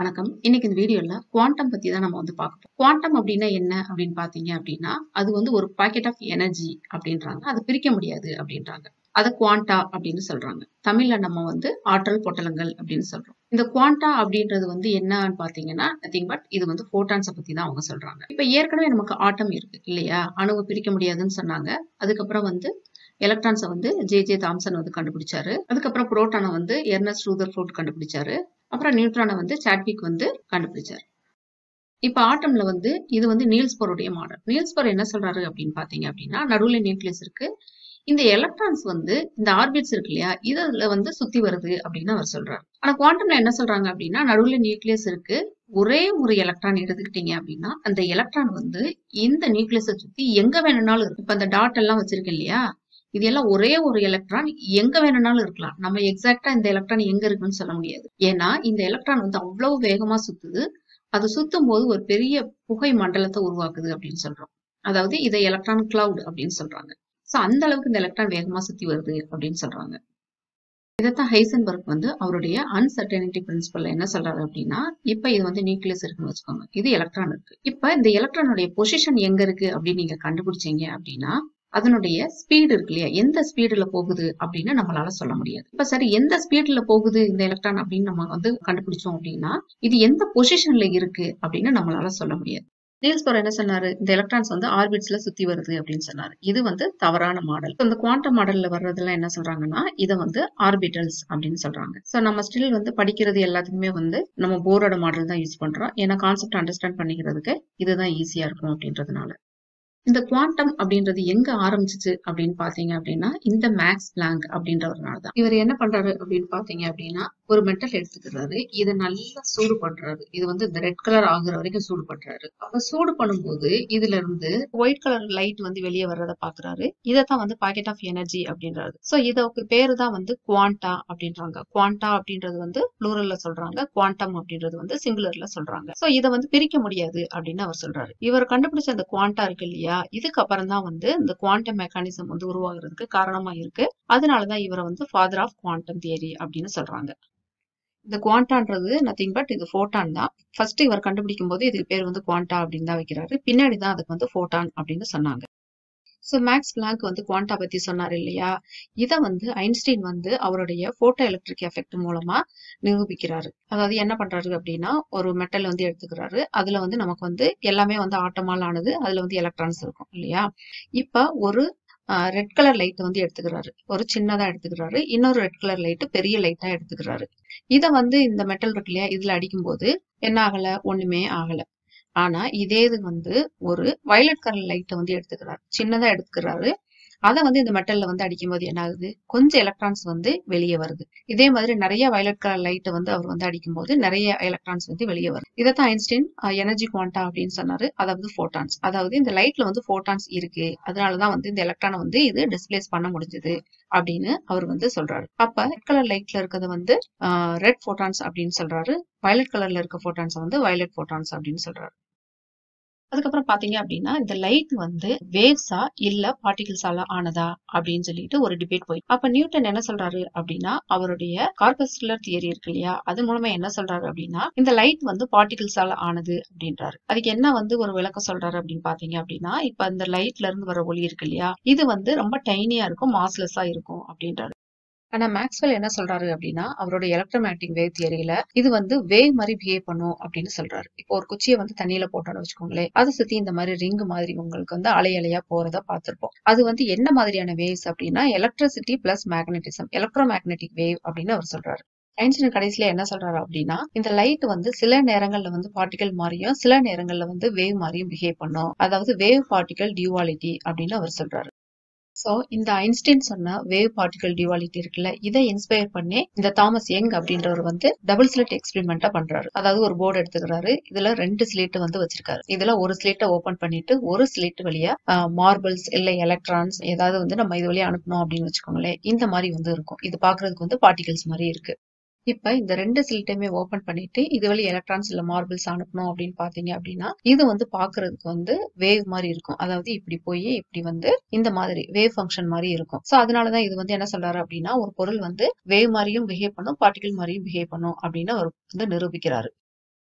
வணக்கம். இன்னைக்கு இந்த வீடியோல குவாண்டம் பத்தி தான் நம்ம வந்து பார்க்க போறோம். குவாண்டம் அப்டின்னா என்ன அப்டின்னு பார்த்தீங்க அப்டின்னா, அது வந்து ஒரு பாக்கெட் ஆஃப் எனர்ஜி அப்டின்றாங்க. அத பிரிக்க முடியாது அப்டின்றாங்க. அத குவாண்டா அப்டின்னு சொல்றாங்க. தமிழ்ல நம்ம வந்து ஆற்றல் பொட்டலங்கள் அப்டின்னு சொல்றோம். இந்த குவாண்டா அப்டின்றது வந்து என்னன்னு பார்த்தீங்கன்னா, நத்திங் பட் இது வந்து ஃபோட்டான்ஸ பத்தி தான் அவங்க சொல்றாங்க. இப்ப ஏற்கனவே நமக்கு ஆட்டம் இருக்கு இல்லையா? அணுவ பிரிக்க முடியாதுன்னு சொன்னாங்க. அதுக்கப்புறம் வந்து எலக்ட்ரான்ஸ வந்து ஜே.ஜே. தாம்சன் வந்து கண்டுபிடிச்சாரு. அதுக்கப்புறம் புரோட்டான வந்து எர்னஸ்ட் ரூதர்ஃபோர்ட் கண்டுபிடிச்சாரு. அப்புறம் நியூட்ரான வந்து சாட்விக் வந்து கண்டுபிடிச்சாரு. இப்ப ஆட்டம்ல வந்து இது வந்து நீல்ஸ் போருடைய மாடல். நீல்ஸ் போர் என்ன சொல்றாரு அப்டின்னு பார்த்தீங்க அப்டின்னா, நடுவுல நியூக்ளியஸ் இருக்கு. இந்த எலக்ட்ரான்ஸ் வந்து இந்த ஆர்பிட்ஸ் இருக்கு இல்லையா? இதுல வந்து சுத்தி வருது அப்டின்னு அவர் சொல்றாரு. ஆனா குவாண்டம்ல என்ன சொல்றாங்க அப்டின்னா, நடுவுல நியூக்ளியஸ் இருக்கு. ஒரே ஒரு எலக்ட்ரான் எடுத்துக்கிட்டீங்க அப்டின்னா, அந்த எலக்ட்ரான் வந்து இந்த நியூக்ளியஸ சுத்தி எங்க வேணும்னாலும் இருக்கு. இப்ப அந்த டாட் எல்லாம் வச்சிருக்கேன் இல்லையா? இது எல்லாம் ஒரே ஒரு எலக்ட்ரான் எங்க வேணும்னாலும் இருக்கலாம். நம்ம எக்ஸாக்ட்டா இந்த எலக்ட்ரான் எங்க இருக்குன்னு சொல்ல முடியாது. ஏன்னா, இந்த எலக்ட்ரான் வந்து அவ்வளவு வேகமா சுத்துது. அது சுத்தும்போது ஒரு பெரிய புகை மண்டலத்த உருவாக்குது அப்டின்னு சொல்றோம். அதாவது இத எலக்ட்ரான் கிளவுட் அப்டின்னு சொல்றாங்க. சோ அந்த அளவுக்கு இந்த எலக்ட்ரான் வேகமா சுத்தி வருது அப்டின்னு சொல்றாங்க. இதத்தான் ஹைசன்பர்க் வந்து அவருடைய அன்சர்டனிட்டி பிரின்சிபல்ல என்ன சொல்றாரு அப்டின்னா, இப்ப இது வந்து நியூக்ளியஸ் இருக்குன்னு வச்சுக்கோங்க. இது எலக்ட்ரான் இருக்கு. இப்ப இந்த எலக்ட்ரானுடைய பொசிஷன் எங்க இருக்கு அப்டின்னு நீங்க கண்டுபிடிச்சீங்க அப்டின்னா, அதனுடைய ஸ்பீடு இருக்கு இல்லையா? எந்த ஸ்பீடுல போகுது அப்டின்னு நம்மளால சொல்ல முடியாது. இப்ப சரி எந்த ஸ்பீடுல போகுது இந்த எலக்ட்ரான் அப்டின்னு நம்ம வந்து கண்டுபிடிச்சோம் அப்டின்னா, இது எந்த பொசிஷன்ல இருக்கு அப்டின்னு நம்மளால சொல்ல முடியாது. நீல்ஸ் போர் என்ன சொன்னாரு? இந்த எலக்ட்ரான்ஸ் வந்து ஆர்பிட்ஸ்ல சுத்தி வருது அப்டின்னு சொன்னாரு. இது வந்து தவறான மாடல். இந்த குவாண்டம் மாடல்ல வர்றதெல்லாம் என்ன சொல்றாங்கன்னா, இத வந்து ஆர்பிட்டல்ஸ் அப்டின்னு சொல்றாங்க. சோ நம்ம ஸ்டில் வந்து படிக்கிறது எல்லாத்துக்குமே வந்து நம்ம போரோட மாடல் தான் யூஸ் பண்றோம். ஏன்னா கான்செப்ட் அண்டர்ஸ்டாண்ட் பண்ணிக்கிறதுக்கு இதுதான் ஈஸியா இருக்கும் அப்டின்றதுனால. இந்த குவாண்டம் அப்டின்றது எங்க ஆரம்பிச்சுச்சு அப்டின்னு பார்த்தீங்க அப்டின்னா, இந்த மேக்ஸ் பிளாங்க் அப்டின்றவர்னால தான். இவர் என்ன பண்றாரு அப்டின்னு பார்த்தீங்க அப்டின்னா, ஒரு மெட்டல் எடுத்துக்கிறாரு. இத நல்லா சூடு பண்றாரு. இது வந்து இந்த ரெட் கலர் ஆகுற வரைக்கும் சூடு பண்றாரு. அப்ப சூடு பண்ணும்போது இதுல இருந்து ஒயிட் கலர் லைட் வந்து வெளிய வர்றத பார்க்குறாரு. இதத்தான் வந்து பாக்கெட் ஆஃப் எனர்ஜி அப்டின்றாரு. சோ இதற்கு பேரு தான் வந்து குவாண்டா அப்டின்றாங்க. குவாண்டா அப்டின்றது வந்து ப்ளூரல்ல சொல்றாங்க. குவாண்டம் அப்டின்றது வந்து சிங்குலர்ல சொல்றாங்க. சோ இத வந்து பிரிக்க முடியாது அப்டின்னு அவர் சொல்றாரு. இவர் கண்டுபிடிச்ச அந்த குவாண்டா இருக்கு இல்லையா? இதுக்கு அப்புறம் தான் வந்து இந்த குவாண்டம் மெக்கானிசம் வந்து உருவாகுறதுக்கு காரணமா இருக்கு. அதனால தான் இவர வந்து ஃபாதர் ஆஃப் குவாண்டம் தியரி அப்டின்னு சொல்றாங்க. இந்த குவாண்டான்றது நத்திங் பட் இது ஃபோட்டான் தான். ஃபர்ஸ்ட் இவர் கண்டுபிடிக்கும்போது இதுக்கு பேர் வந்து குவாண்டா அப்டின்னு தான் வைக்கிறாரு. பின்னாடி தான் அதுக்கு வந்து ஃபோட்டான் அப்டின்னு சொன்னாங்க. சோ மேக்ஸ் பிளாங்க் வந்து குவாண்டா பத்தி சொன்னாரு இல்லையா? இத வந்து ஐன்ஸ்டீன் வந்து அவருடைய போட்டோ எலக்ட்ரிக் எஃபெக்ட் மூலமா நிரூபிக்கிறாரு. அதாவது என்ன பண்றாரு அப்டின்னா, ஒரு மெட்டல் வந்து எடுத்துக்கிறாரு. அதுல வந்து நமக்கு வந்து எல்லாமே வந்து ஆட்டமால் ஆனது. அதுல வந்து எலக்ட்ரான்ஸ் இருக்கும் இல்லையா? இப்ப ஒரு அ ரெட் கலர் லைட் வந்து எடுத்துக்கிறாரு. ஒரு சின்னதா எடுத்துக்கிறாரு. இன்னொரு ரெட் கலர் லைட் பெரிய லைட்டா எடுத்துக்கிறாரு. இத வந்து இந்த மெட்டல் இருக்கு இல்லையா? இதுல அடிக்கும்போது என்ன ஆகல? ஒண்ணுமே ஆகல. ஆனா இதே இது வந்து ஒரு வயலட் கலர் லைட்ட வந்து எடுத்துக்கிறாரு. சின்னதா எடுத்துக்கிறாரு. அத வந்து இந்த மெட்டல்ல வந்து அடிக்கும்போது என்ன ஆகுது? கொஞ்சம் எலக்ட்ரான்ஸ் வந்து வெளிய வருது. இதே மாதிரி நெறைய வயலட் கலர் லைட்ட வந்து அவர் வந்து அடிக்கும்போது நெறைய எலக்ட்ரான்ஸ் வந்து வெளிய வருது. இதத்தான் ஐன்ஸ்டீன் அ எனர்ஜி குவாண்டா அப்டின்னு சொன்னாரு. அதாவது ஃபோட்டான்ஸ். அதாவது இந்த லைட்ல வந்து ஃபோட்டான்ஸ் இருக்கு. அதனால தான் வந்து இந்த எலக்ட்ரான வந்து இது டிஸ்பிளேஸ் பண்ண முடிஞ்சது அப்டின்னு அவர் வந்து சொல்றாரு. அப்ப ரெட் கலர் லைட்ல இருக்கது வந்து அ ரெட் ஃபோட்டான்ஸ் அப்டின்னு சொல்றாரு. வயலட் கலர்ல இருக்க ஃபோட்டான்ஸ வந்து வயலட் ஃபோட்டான்ஸ் அப்டின்னு சொல்றாரு. அதுக்கப்புறம் பார்த்தீங்க அப்டின்னா, இந்த லைட் வந்து வேவ்ஸா இல்ல பார்ட்டிகிள்ஸால ஆனதா அப்டின்னு சொல்லிட்டு ஒரு டிபேட் போய் அப்ப நியூட்டன் என்ன சொல்றாரு அப்டின்னா, அவருடைய கார்பஸ்குலர் தியரி இருக்கு இல்லையா? அது மூலமா என்ன சொல்றாரு அப்டின்னா, இந்த லைட் வந்து பார்ட்டிகிள்ஸால ஆனது அப்டின்றாரு. அதுக்கு என்ன வந்து ஒரு விளக்கம் சொல்றாரு அப்டின்னு பார்த்தீங்க அப்டின்னா, இப்ப அந்த லைட்ல இருந்து வர ஒளி இருக்கு இல்லையா? இது வந்து ரொம்ப டைனியா இருக்கும். மாஸ்லெஸ்ஸா இருக்கும் அப்டின்றாரு. ஆனா மேக்ஸ்வெல் என்ன சொல்றாரு அப்டின்னா, அவருடைய எலக்ட்ரோமேக்னெட்டிக் வேவ் தியரியில இது வந்து வேவ் மாரி பிஹேவ் பண்ணும் அப்டின்னு சொல்றாரு. இப்போ ஒரு குச்சிய வந்து தண்ணீல போட்டோம்னு வச்சுக்கோங்களேன். அத சுத்தி இந்த மாரி ரிங் மாதிரி உங்களுக்கு வந்து அலை அலையா போறத பார்த்திருப்போம். அது வந்து என்ன மாதிரியான வேவ்ஸ் அப்டின்னா, electricity plus magnetism. Electromagnetic wave அப்டின்னு அவர் சொல்றாரு. ஐன்ஸ்டீன் கடைசில என்ன சொல்றாரு அப்டின்னா, இந்த லைட் வந்து சில நேரங்கள்ல வந்து பார்ட்டிகிள் மாரியும், சில நேரங்கள்ல வந்து வேவ் மாரியும் பிஹேவ் பண்ணும். அதாவது வேவ் பார்ட்டிகிள் டியூவாலிட்டி அப்டின்னு அவர் சொல்றாரு. சோ இந்த ஐன்ஸ்டீன் சொன்ன வேவ் பார்ட்டிகிள் டியூவாலிட்டி இருக்குல்ல, இத இன்ஸ்பயர் பண்ணி இந்த தாமஸ் யங் அப்டின்றவர் வந்து டபுள் ஸ்லிட் எக்ஸ்பெரிமெண்ட்ட பண்றாரு. அதாவது ஒரு போர்ட் எடுத்துக்கிறாரு. இதுல 2 ஸ்லிட் வந்து வச்சிருக்காரு. இதுல ஒரு ஸ்லிட்ட ஓப்பன் பண்ணிட்டு, ஒரு ஸ்லிட் வழியா அ மார்பிள்ஸ் இல்ல எலக்ட்ரான்ஸ் ஏதாவது வந்து நம்ம இது வழியா அனுப்பணும் அப்டின்னு வச்சுக்கோங்களேன். இந்த மாரி வந்து இருக்கும். இது பார்க்கறதுக்கு வந்து பார்ட்டிகிள்ஸ் மாரி இருக்கு. இப்ப இந்த 2 ஸ்லிட்டையுமே ஓப்பன் பண்ணிட்டு, இது வழி எலக்ட்ரான்ஸ் இல்ல மார்பிள்ஸ் அனுப்பணும் அப்படின்னு பார்த்தீங்க அப்படின்னா, இது வந்து பார்க்கறதுக்கு வந்து வேவ் மாரி இருக்கும். அதாவது இப்படி போயி, இப்படி வந்து இந்த மாதிரி வேவ் ஃபங்ஷன் மாரி இருக்கும். சோ அதனால தான் இது வந்து என்ன சொல்றாரு அப்படின்னா, ஒரு பொருள் வந்து வேவ் மாரியும் பிஹேவ் பண்ணும், பார்ட்டிகிள் மாரியும் பிஹேவ் பண்ணும் அப்படின்னு அவர் வந்து நிரூபிக்கிறாரு.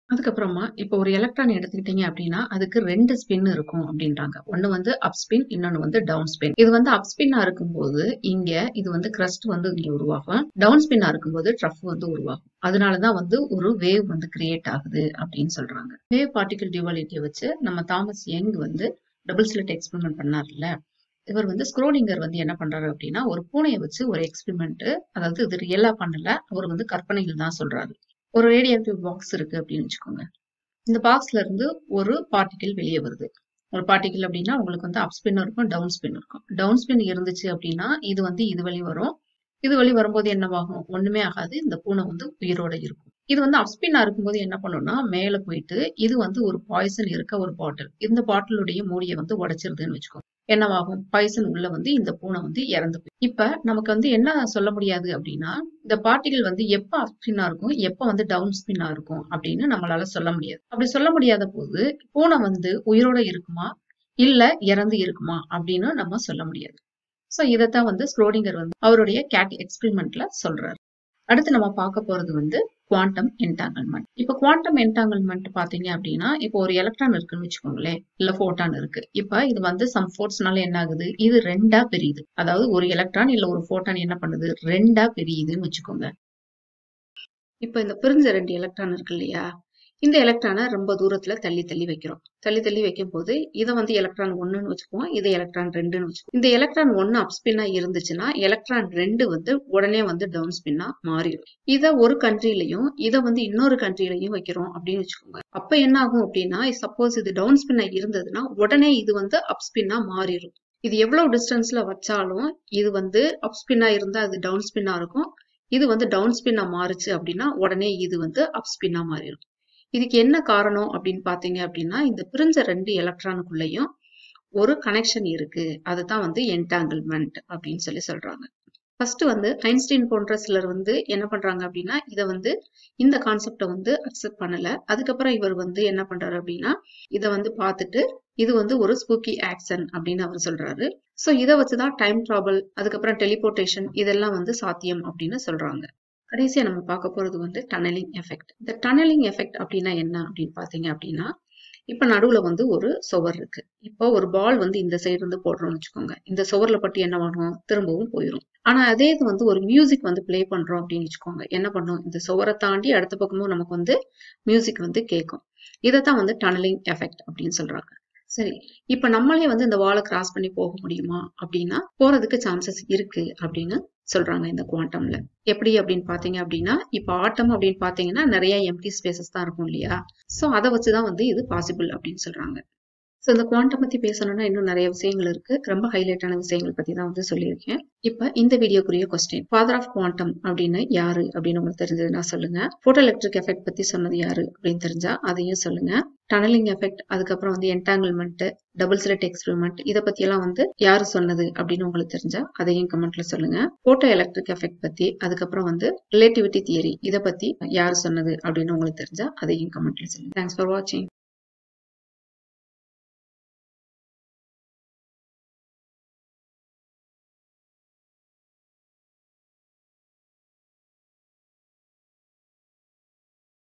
அதுக்கப்புறமா இப்போ ஒரு எலக்ட்ரான் எடுத்துக்கிட்டீங்க அப்படின்னா அதுக்கு ரெண்டு ஸ்பின் இருக்கும் அப்படின்றாங்க ஒன்னு வந்து அப் ஸ்பின் இன்னொன்னு வந்து டவுன் ஸ்பின் இது வந்து அப் ஸ்பின்னா இருக்கும்போது இங்க இது வந்து கிரஸ்ட் வந்து இங்க உருவாகும் டவுன் ஸ்பின்னா இருக்கும்போது ட்ரஃப் வந்து உருவாகும் அதனாலதான் வந்து ஒரு வேவ் வந்து கிரியேட் ஆகுது அப்படின்னு சொல்றாங்க வேவ் பார்ட்டிகல் டியூவாலிட்டியை வச்சு நம்ம தாமஸ் யங் வந்து டபுள் ஸ்லிட் எக்ஸ்பெரிமெண்ட் பண்ணார்ல இவர் வந்து ஸ்க்ரோடிங்கர் வந்து என்ன பண்றாரு அப்படின்னா ஒரு பூனையை வச்சு ஒரு எக்ஸ்பெரிமெண்ட் அதாவது இது ரியலா பண்ணல அவர் வந்து கற்பனைகள் தான் சொல்றாரு ஒரு ரேடியேட்டிவ் பாக்ஸ் இருக்கு அப்படின்னு வச்சுக்கோங்க இந்த பாக்ஸ்ல இருந்து ஒரு பார்ட்டிகிள் வெளியே வருது ஒரு பார்ட்டிகிள் அப்படின்னா உங்களுக்கு வந்து அப் ஸ்பின் இருக்கும் டவுன் ஸ்பின் இருக்கும் டவுன் ஸ்பின் இருந்துச்சு அப்படின்னா இது வந்து இது வழி வரும் இது வழி வரும்போது என்னவாகும் ஒண்ணுமே ஆகாது இந்த பூனை வந்து உயிரோட இருக்கும் இது வந்து அப்ஸ்பின்னா இருக்கும்போது என்ன பண்ணும்னா மேல போயிட்டு இது வந்து ஒரு பாய்சன் இருக்க ஒரு பாட்டில் இந்த பாட்டிலுடைய மூடியை வந்து உடைச்சிருதுன்னு வச்சுக்கோங்க என்னவாகும் பாய்சன் உள்ள வந்து இந்த பூனை வந்து இறந்து போய் இப்ப நமக்கு வந்து என்ன சொல்ல முடியாது அப்படின்னா இந்த பார்ட்டிகள் வந்து எப்ப அப் ஸ்பின்னா இருக்கும் எப்ப வந்து டவுன் ஸ்பின்னா இருக்கும் அப்படின்னு நம்மளால சொல்ல முடியாது அப்படி சொல்ல முடியாத போது பூனை வந்து உயிரோட இருக்குமா இல்ல இறந்து இருக்குமா அப்படின்னு நம்ம சொல்ல முடியாது சோ இதைத்தான் வந்து ஸ்க்ரோடிங்கர் வந்து அவருடைய கேட் எக்ஸ்பெரிமெண்ட்ல சொல்றாரு அடுத்து நம்ம பார்க்க போறது வந்து குவாண்டம் என்டாங்கிள்மெண்ட் இப்போ குவாண்டம் என்டாங்கிள்மெண்ட் பாத்தீங்க அப்படின்னா இப்போ ஒரு எலக்ட்ரான் இருக்குன்னு வச்சுக்கோங்களேன் இல்ல போட்டான் இருக்கு இப்ப இது வந்து சம் ஃபோர்ஸ்னால என்ன ஆகுது இது ரெண்டா பிரியுது அதாவது ஒரு எலக்ட்ரான் இல்ல ஒரு போட்டான் என்ன பண்ணுது ரெண்டா பிரியுதுன்னு வச்சுக்கோங்க இப்ப இந்த பிரிஞ்ச ரெண்டு எலக்ட்ரான் இருக்கு இல்லையா இந்த எலக்ட்ரானை ரொம்ப தூரத்துல தள்ளி தள்ளி வைக்கிறோம் தள்ளி தள்ளி வைக்கும் போது இதை வந்து எலக்ட்ரான் ஒன்னுன்னு வச்சுக்குவோம் இதை எலக்ட்ரான் ரெண்டுன்னு வச்சுக்குவோம் இந்த எலக்ட்ரான் ஒன்னு அப் ஸ்பின்னா இருந்துச்சுன்னா எலக்ட்ரான் ரெண்டு வந்து உடனே வந்து டவுன் ஸ்பின்னா மாறிடும் இதை ஒரு கண்ட்ரிலையும் இதை வந்து இன்னொரு கண்ட்ரிலையும் வைக்கிறோம் அப்படின்னு வச்சுக்கோங்க அப்ப என்ன ஆகும் அப்படின்னா சப்போஸ் இது டவுன் ஸ்பின்னா இருந்ததுன்னா உடனே இது வந்து அப் ஸ்பின்னா மாறிடும் இது எவ்வளவு டிஸ்டன்ஸ்ல வச்சாலும் இது வந்து அப் ஸ்பின்னா இருந்தா அது டவுன் ஸ்பின்னா இருக்கும் இது வந்து டவுன் ஸ்பின்னா மாறுச்சு அப்படின்னா உடனே இது வந்து அப் ஸ்பின்னா மாறிடும் இதுக்கு என்ன காரணம் அப்படின்னு பாத்தீங்க அப்படின்னா இந்த பிரிஞ்ச ரெண்டு எலக்ட்ரானுக்குள்ளேயும் ஒரு கனெக்ஷன் இருக்கு அதுதான் வந்து என்டாங்கிள்மெண்ட் அப்படின்னு சொல்லி சொல்றாங்க ஃபர்ஸ்ட் வந்து ஐன்ஸ்டீன் போன்ற சிலர் வந்து என்ன பண்றாங்க அப்படின்னா இதை வந்து இந்த கான்செப்டை வந்து அக்செப்ட் பண்ணல அதுக்கப்புறம் இவர் வந்து என்ன பண்றாரு அப்படின்னா இதை வந்து பார்த்துட்டு இது வந்து ஒரு ஸ்பூக்கி ஆக்சன் அப்படின்னு அவர் சொல்றாரு ஸோ இதை வச்சுதான் டைம் ட்ராவல் அதுக்கப்புறம் டெலிபோர்டேஷன் இதெல்லாம் வந்து சாத்தியம் அப்படின்னு சொல்றாங்க கடைசியா நம்ம பார்க்க போறது வந்து டனலிங் எஃபெக்ட் இந்த டனலிங் எஃபெக்ட் அப்படின்னா என்ன அப்படின்னு பாத்தீங்க அப்படின்னா இப்ப நடுவுல வந்து ஒரு சுவர் இருக்கு இப்போ ஒரு பால் வந்து இந்த சைடு இருந்து போடுறோம்னு வச்சுக்கோங்க இந்த சுவர்ல பட்டு என்ன பண்ணும் திரும்பவும் போயிடும் ஆனா அதே இது வந்து ஒரு மியூசிக் வந்து பிளே பண்றோம் அப்படின்னு வச்சுக்கோங்க என்ன பண்ணும் இந்த சுவரை தாண்டி அடுத்த பக்கமும் நமக்கு வந்து மியூசிக் வந்து கேட்கும் இதைத்தான் வந்து டனலிங் எஃபெக்ட் அப்படின்னு சொல்றாங்க சரி இப்ப நம்மளே வந்து இந்த வாலை கிராஸ் பண்ணி போக முடியுமா அப்படின்னா போறதுக்கு சான்சஸ் இருக்கு அப்படின்னு சொல்றாங்க இந்த குவாண்டம்ல எப்படி அப்படின்னு பாத்தீங்க அப்படின்னா இப்ப ஆட்டம் அப்படின்னு பாத்தீங்கன்னா நிறைய எம்டி ஸ்பேசஸ் தான் இருக்கும் இல்லையா சோ அதை வச்சுதான் வந்து இது பாசிபிள் அப்படின்னு சொல்றாங்க ஸோ இந்த குவாண்டம் பத்தி பேசணும்னா இன்னும் நிறைய விஷயங்கள் இருக்கு ரொம்ப ஹைலைட்டான விஷயங்கள் பத்தி தான் வந்து சொல்லியிருக்கேன் இப்ப இந்த வீடியோக்குரிய கொஸ்டின் ஃபாதர் ஆஃப் குவாண்டம் அப்படின்னு யாரு அப்படின்னு உங்களுக்கு தெரிஞ்சதுன்னா சொல்லுங்க போட்டோ எலக்ட்ரிக் எஃபெக்ட் பத்தி சொன்னது யாரு அப்படின்னு தெரிஞ்சா அதையும் சொல்லுங்க டனலிங் எஃபெக்ட் அதுக்கப்புறம் வந்து என்டாங்கிள்மெண்ட் டபுள் ஸ்லெட் எக்ஸ்பெரிமெண்ட் இதை பத்தி எல்லாம் வந்து யாரு சொன்னது அப்படின்னு உங்களுக்கு தெரிஞ்சா அதையும் கமெண்ட்ல சொல்லுங்க போட்டோ எலக்ட்ரிக் எஃபெக்ட் பத்தி அதுக்கப்புறம் வந்து ரிலேட்டிவிட்டி தியரி இதை பத்தி யாரு சொன்னது அப்படின்னு உங்களுக்கு தெரிஞ்சா அதையும் கமெண்ட்ல சொல்லுங்க தேங்க்ஸ் ஃபார் வாட்சிங்